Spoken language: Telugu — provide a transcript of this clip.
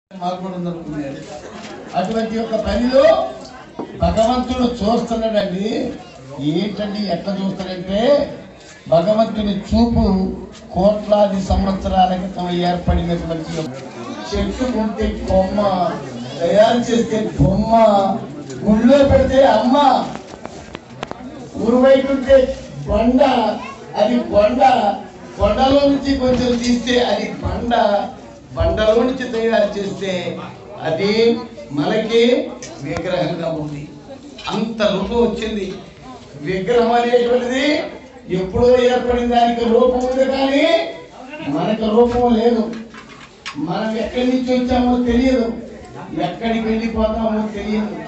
మాకు కూడా ఉందనుకున్నాడు అటువంటి యొక్క పనిలో భగవంతుడు చూస్తున్నాడండి ఏంటండి ఎట్లా చూస్తాడంటే భగవంతుని చూపు కోట్లాది సంవత్సరాల క్రితం ఏర్పడినటువంటి చెట్టు ఉంటే కొమ్మ తయారు చేస్తే బొమ్మ గుళ్ళో పెడితే అమ్మ ఉరువైకుంటే కొండ అది కొండ కొండలో నుంచి కొంచెం తీస్తే అది బండ బండలో నుంచి తయారు చేస్తే అది మనకి విగ్రహంగా ఉంది అంత రూపం వచ్చింది విగ్రహం అనేటువంటిది ఎప్పుడో ఏర్పడిన దానికి రూపం ఉంది కానీ మనకు రూపం లేదు మనం ఎక్కడి నుంచి వచ్చామో తెలియదు ఎక్కడికి వెళ్ళిపోతామో తెలియదు